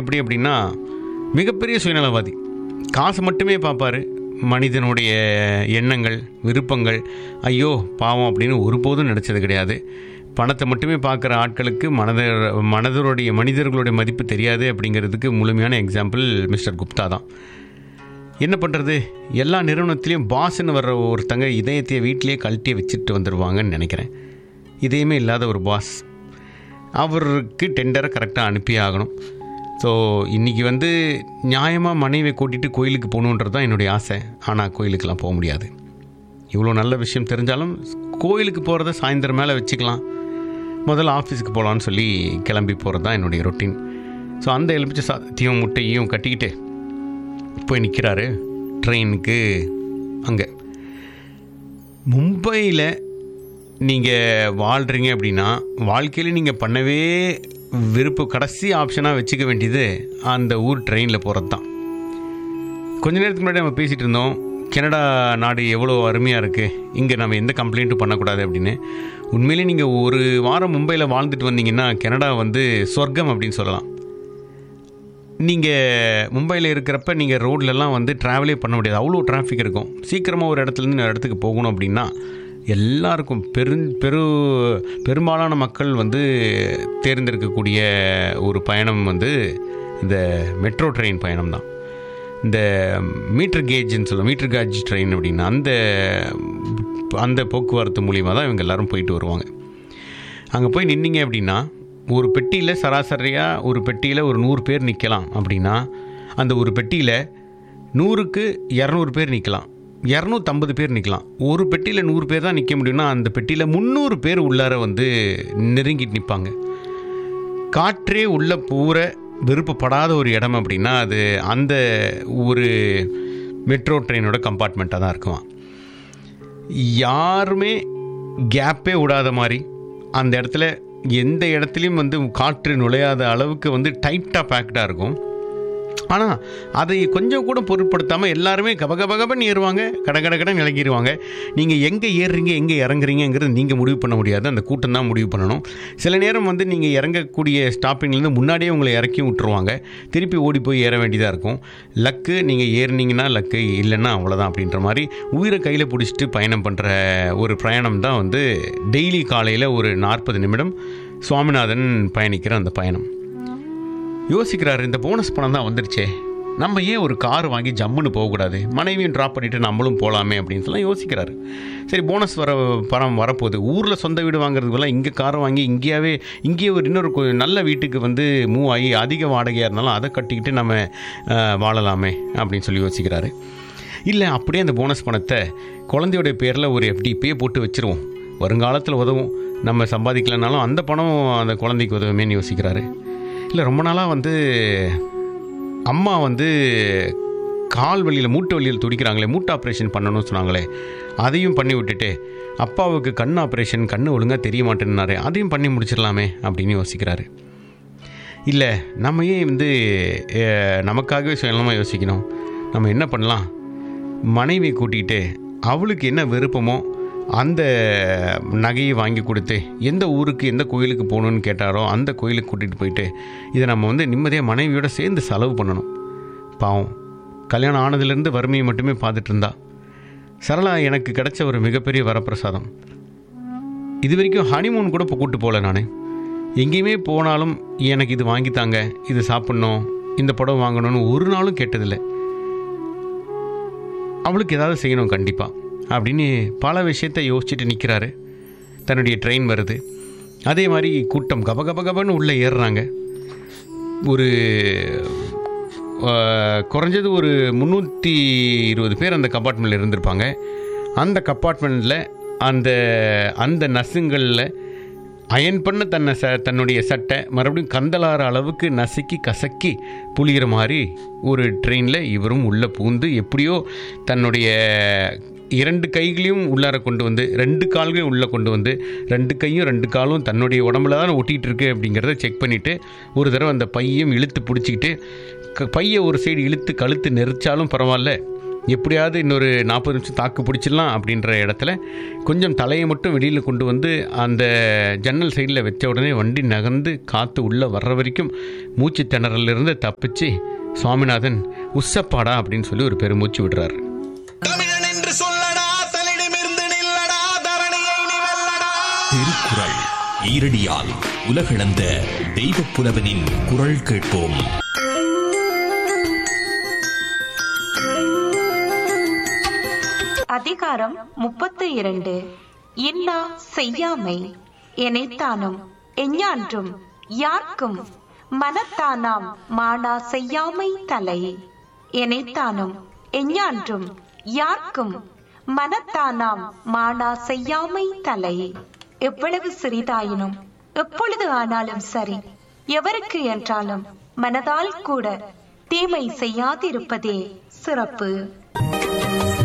எப்படி அப்படின்னா மிகப்பெரிய சுயநலவாதி காசு மட்டுமே பார்ப்பாரு மனிதனுடைய எண்ணங்கள் விருப்பங்கள் ஐயோ பாவம் அப்படின்னு ஒருபோதும் நினச்சது கிடையாது பணத்தை மட்டுமே பார்க்குற ஆட்களுக்கு மனத மனதருடைய மனிதர்களுடைய மதிப்பு தெரியாது அப்படிங்கிறதுக்கு முழுமையான எக்ஸாம்பிள் மிஸ்டர் குப்தா தான் என்ன பண்ணுறது எல்லா நிறுவனத்திலையும் பாஸ்ன்னு வர்ற ஒருத்தங்க இதயத்தையே வீட்டிலேயே கழட்டியே வச்சுட்டு வந்துடுவாங்கன்னு நினைக்கிறேன் இதயமே இல்லாத ஒரு பாஸ் அவருக்கு டெண்டரை கரெக்டாக அனுப்பியே ஆகணும் ஸோ இன்றைக்கி வந்து நியாயமாக மனைவியை கூட்டிகிட்டு கோயிலுக்கு போகணுன்றது தான் என்னுடைய ஆசை ஆனால் கோயிலுக்கெல்லாம் போக முடியாது இவ்வளோ நல்ல விஷயம் தெரிஞ்சாலும் கோயிலுக்கு போகிறத சாயந்தரம் மேலே வச்சுக்கலாம் முதல்ல ஆஃபீஸுக்கு போகலான்னு சொல்லி கிளம்பி போகிறது தான் என்னுடைய ரொட்டீன் ஸோ அந்த எலுமிச்சை சாதத்தையும் முட்டையும் கட்டிக்கிட்டு போய் நிற்கிறாரு ட்ரெயினுக்கு அங்கே மும்பையில் நீங்கள் வாழ்கிறீங்க அப்படின்னா வாழ்க்கையில் நீங்கள் பண்ணவே விருப்ப கடைசி ஆப்ஷனாக வச்சுக்க வேண்டியது அந்த ஊர் ட்ரெயினில் போகிறது தான் கொஞ்ச நேரத்துக்கு முன்னாடி நம்ம பேசிகிட்டு இருந்தோம் கனடா நாடு எவ்வளோ அருமையாக இருக்குது இங்கே நம்ம எந்த கம்ப்ளைண்ட்டும் பண்ணக்கூடாது அப்படின்னு உண்மையிலே நீங்கள் ஒரு வாரம் மும்பையில் வாழ்ந்துட்டு வந்தீங்கன்னா கனடா வந்து சொர்க்கம் அப்படின்னு சொல்லலாம் நீங்கள் மும்பையில் இருக்கிறப்ப நீங்கள் ரோட்லலாம் வந்து ட்ராவலே பண்ண முடியாது அவ்வளோ டிராஃபிக் இருக்கும் சீக்கிரமாக ஒரு இடத்துலேருந்து இன்னொரு இடத்துக்கு போகணும் அப்படின்னா எல்லாருக்கும் பெரு பெரு பெரும்பாலான மக்கள் வந்து தேர்ந்தெடுக்கக்கூடிய ஒரு பயணம் வந்து இந்த மெட்ரோ ட்ரெயின் பயணம் தான் இந்த மீட்டர் கேஜ்னு சொல்லுவோம் மீட்டர் கேஜ் ட்ரெயின் அப்படின்னா அந்த அந்த போக்குவரத்து மூலியமாக தான் இவங்க எல்லாரும் போயிட்டு வருவாங்க அங்கே போய் நின்னீங்க அப்படின்னா ஒரு பெட்டியில் சராசரியாக ஒரு பெட்டியில் ஒரு நூறு பேர் நிற்கலாம் அப்படின்னா அந்த ஒரு பெட்டியில் நூறுக்கு இரநூறு பேர் நிற்கலாம் இரநூத்தம்பது பேர் நிற்கலாம் ஒரு பெட்டியில் நூறு பேர் தான் நிற்க முடியும்னா அந்த பெட்டியில் முந்நூறு பேர் உள்ளார வந்து நெருங்கிட்டு நிற்பாங்க காற்றே உள்ள பூர விருப்பப்படாத ஒரு இடம் அப்படின்னா அது அந்த ஒரு மெட்ரோ ட்ரெயினோட கம்பார்ட்மெண்ட்டாக தான் இருக்குமா யாருமே கேப்பே விடாத மாதிரி அந்த இடத்துல எந்த இடத்துலையும் வந்து காற்று நுழையாத அளவுக்கு வந்து டைட்டாக பேக்டாக இருக்கும் ஆனால் அதை கொஞ்சம் கூட பொருட்படுத்தாமல் எல்லாருமே கபகபகபன்னு ஏறுவாங்க கட கட கடன் இறங்கிடுவாங்க நீங்கள் எங்கே ஏறுறீங்க எங்கே இறங்குறீங்கிறது நீங்கள் முடிவு பண்ண முடியாது அந்த கூட்டம் தான் முடிவு பண்ணணும் சில நேரம் வந்து நீங்கள் இறங்கக்கூடிய ஸ்டாப்பிங்லேருந்து முன்னாடியே உங்களை இறக்கி விட்டுருவாங்க திருப்பி ஓடி போய் ஏற வேண்டியதாக இருக்கும் லக்கு நீங்கள் ஏறினீங்கன்னா லக்கு இல்லைன்னா அவ்வளோதான் அப்படின்ற மாதிரி உயிரை கையில் பிடிச்சிட்டு பயணம் பண்ணுற ஒரு பிரயாணம் தான் வந்து டெய்லி காலையில் ஒரு நாற்பது நிமிடம் சுவாமிநாதன் பயணிக்கிற அந்த பயணம் யோசிக்கிறாரு இந்த போனஸ் பணம் தான் வந்துருச்சே நம்ம ஏன் ஒரு கார் வாங்கி ஜம்முன்னு போகக்கூடாது மனைவியும் ட்ராப் பண்ணிவிட்டு நம்மளும் போகலாமே அப்படின்னு சொல்லலாம் யோசிக்கிறாரு சரி போனஸ் வர பணம் வரப்போகுது ஊரில் சொந்த வீடு வாங்குறதுக்கெல்லாம் இங்கே கார் வாங்கி இங்கேயாவே இங்கேயே ஒரு இன்னொரு கொ- நல்ல வீட்டுக்கு வந்து மூவ் ஆகி அதிக வாடகையாக இருந்தாலும் அதை கட்டிக்கிட்டு நம்ம அஹ், வாழலாமே அப்படின்னு சொல்லி யோசிக்கிறாரு இல்லை அப்படியே அந்த போனஸ் பணத்தை குழந்தையோட பேரில் ஒரு எஃப்டி இப்பயே போட்டு வச்சிருவோம் வருங்காலத்தில் உதவும் நம்ம சம்பாதிக்கலனாலும் அந்த பணம் அந்த குழந்தைக்கு உதவுமேன்னு யோசிக்கிறாரு இல்லை ரொம்ப நாளாக வந்து அம்மா வந்து கால் வலியில் மூட்டு வலியில் துடிக்கிறாங்களே மூட்டு ஆப்ரேஷன் பண்ணணும்னு சொன்னாங்களே அதையும் பண்ணி விட்டுட்டு அப்பாவுக்கு கண் ஆப்ரேஷன் கண்ணு ஒழுங்காக தெரிய மாட்டேன்னாரு அதையும் பண்ணி முடிச்சிடலாமே அப்படின்னு யோசிக்கிறாரு இல்லை நம்ம ஏன் வந்து அஹ், நமக்காகவே சுயநலமாக யோசிக்கணும் நம்ம என்ன பண்ணலாம் மனைவியை கூட்டிகிட்டு அவளுக்கு என்ன விருப்பமோ அந்த நகையை வாங்கி கொடுத்து எந்த ஊருக்கு எந்த கோயிலுக்கு போகணுன்னு கேட்டாரோ அந்த கோயிலுக்கு கூட்டிகிட்டு போயிட்டு இதை நம்ம வந்து நிம்மதியாக மனைவியோட சேர்ந்து செலவு பண்ணணும் பாவம் கல்யாணம் ஆனதுலேருந்து வறுமையை மட்டுமே பார்த்துட்டு இருந்தா சரளா எனக்கு கிடைச்ச ஒரு மிகப்பெரிய வரப்பிரசாதம் இது வரைக்கும் ஹனிமூன் கூட இப்போ கூட்டு போகல நான் எங்கேயுமே போனாலும் எனக்கு இது வாங்கித்தாங்க இது சாப்பிட்ணும் இந்த படம் வாங்கணும்னு ஒரு நாளும் கேட்டதில்லை அவளுக்கு ஏதாவது செய்யணும் கண்டிப்பாக அப்படின்னு பல விஷயத்தை யோசிச்சுட்டு நிற்கிறாரு தன்னுடைய ட்ரெயின் வருது அதே மாதிரி கூட்டம் கப கப கபன்னு உள்ளே ஏறுறாங்க ஒரு அஹ், குறைஞ்சது ஒரு முந்நூற்றி இருபது பேர் அந்த கம்பார்ட்மெண்ட்டில் இருந்திருப்பாங்க அந்த கம்பார்ட்மெண்ட்டில் அந்த அந்த நசுங்களில் அயன் பண்ண தன்னை ச தன்னுடைய சட்டை மறுபடியும் கந்தலாற அளவுக்கு நசுக்கி கசக்கி புளிகிற மாதிரி ஒரு ட்ரெயினில் இவரும் உள்ளே பூந்து எப்படியோ தன்னுடைய இரண்டு கைகளையும் உள்ளார கொண்டு வந்து ரெண்டு கால்களையும் உள்ளே கொண்டு வந்து ரெண்டு கையும் ரெண்டு காலும் தன்னுடைய உடம்புல தான் ஒட்டிகிட்டு இருக்கு அப்படிங்கிறத செக் பண்ணிவிட்டு ஒரு தடவை அந்த பையையும் இழுத்து பிடிச்சிக்கிட்டு க- பையை ஒரு சைடு இழுத்து கழுத்து நெரிச்சாலும் பரவாயில்ல எப்படியாவது இன்னொரு நாற்பது நிமிஷம் தாக்கு பிடிச்சிடலாம் அப்படின்ற இடத்துல கொஞ்சம் தலையை மட்டும் வெளியில் கொண்டு வந்து அந்த ஜன்னல் சைடில் வச்ச உடனே வண்டி நகர்ந்து காற்று உள்ளே வர்ற வரைக்கும் மூச்சு திணறலிருந்து தப்பிச்சு சுவாமிநாதன் உස්සப்பாடா அப்படின்னு சொல்லி ஒரு பெருமூச்சு விடுறாரு தமிழன் என்று சொல்லடா தலிடமிருந்து நில்லடா தரணியை நீ வெல்லடா திருக்குறள் ஈரடியால் உலகளந்த தெய்வப் புலவனின் குரல் கேட்போம் அதிகாரம் முப்பத்து இரண்டு இன்னா செய்யாமை எனைத்தானும் எஞ்ஞான்றும் யார்க்கும் மனத்தானாம் மானா செய்யாமை தலை எனைத்தானும் எஞ்ஞான்றும் யார்க்கும் மனத்தானாம் மானா செய்யாமை தலை எவ்வளவு சிறிதாயினும் எப்பொழுது ஆனாலும் சரி எவருக்கு என்றாலும் மனதால் கூட தீமை செய்யாதிருப்பதே சிறப்பு